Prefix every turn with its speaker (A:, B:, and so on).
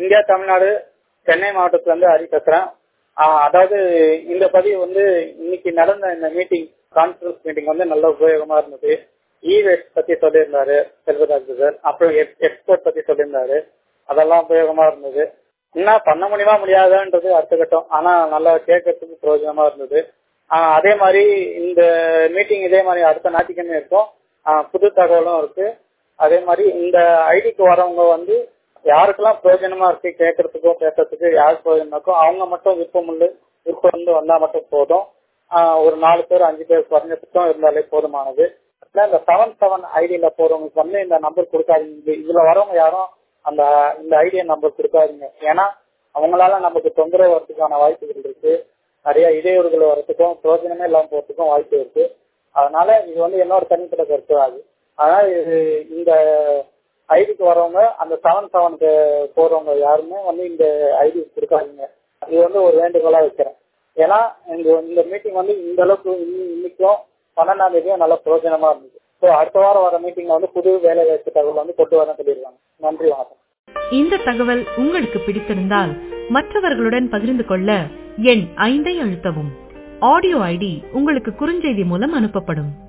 A: India Tamil Nadu Chennai மாவட்டத்துல இருந்து ஹரி பேசுறேன் ஆஹ் அதாவது இந்த பதிவு வந்து இன்னைக்கு நடந்த இந்த மீட்டிங் கான்ஃபரன்ஸ் மீட்டிங் வந்து நல்ல உபயோகமா இருந்தது இ வேஸ்ட் பத்தி சொல்லியிருந்தாரு செல்வராஜ் சார் அப்புறம் எக்ஸ்போர்ட் பத்தி சொல்லியிருந்தாரு அதெல்லாம் உபயோகமா இருந்தது என்ன பண்ண முடியுமா முடியாதான்றது அடுத்த கட்டம் ஆனா நல்லா கேட்கறதுக்கு பிரயோஜனமா இருந்தது ஆஹ் அதே மாதிரி இந்த மீட்டிங் இதே மாதிரி அடுத்த ஞாயிற்றுக்கிழமை இருக்கும் ஆஹ் புது தகவலும் இருக்கு அதே மாதிரி இந்த ஐடிக்கு வரவங்க வந்து யாருக்கெல்லாம் பிரயோஜனமா இருக்கு கேட்கறதுக்கோ பேசுறதுக்கு யார் பிரயோஜனமாக்கோ அவங்க மட்டும் விருப்பம் உண்டு விருப்பம் வந்து வந்தா மட்டும் போதும் ஆஹ் ஒரு நாலு பேர் அஞ்சு பேர் குறைஞ்சபட்சம் இருந்தாலே போதுமானது இந்த செவன் செவன் ஐடியில போறவங்களுக்கு வந்து இந்த நம்பர் கொடுக்காதீங்க இதுல வரவங்க யாரும் அந்த இந்த ஐடியா நம்பர் கொடுக்காதீங்க ஏன்னா அவங்களால நமக்கு தொந்தரவு வரதுக்கான வாய்ப்புகள் இருக்கு நிறைய இடையூறுகள் வரதுக்கும் பிரயோஜனமே இல்லாம போறதுக்கும் வாய்ப்பு இருக்கு அதனால இது வந்து என்னோட தனிப்பட்ட கருத்து அது அதனால இது இந்த ஐடிக்கு வரவங்க அந்த செவன் செவனுக்கு போறவங்க யாருமே வந்து இந்த ஐடி கொடுக்காதீங்க இது வந்து ஒரு வேண்டுகோளா வைக்கிறேன் ஏன்னா இந்த இந்த மீட்டிங் வந்து இந்த அளவுக்கு இன்னைக்கும் பன்னெண்டாம் தேதியும் நல்ல பிரயோஜனமா இருந்தது ஸோ அடுத்த வாரம் வர மீட்டிங்ல வந்து புது வேலை வாய்ப்பு தகவல் வந்து கொண்டு வரேன் சொல்லியிருக்காங்க நன்றி வணக்கம்
B: இந்த தகவல் உங்களுக்கு பிடித்திருந்தால் மற்றவர்களுடன் பகிர்ந்து கொள்ள எண் ஐந்தை அழுத்தவும் ஆடியோ ஐடி உங்களுக்கு குறுஞ்செய்தி மூலம் அனுப்பப்படும்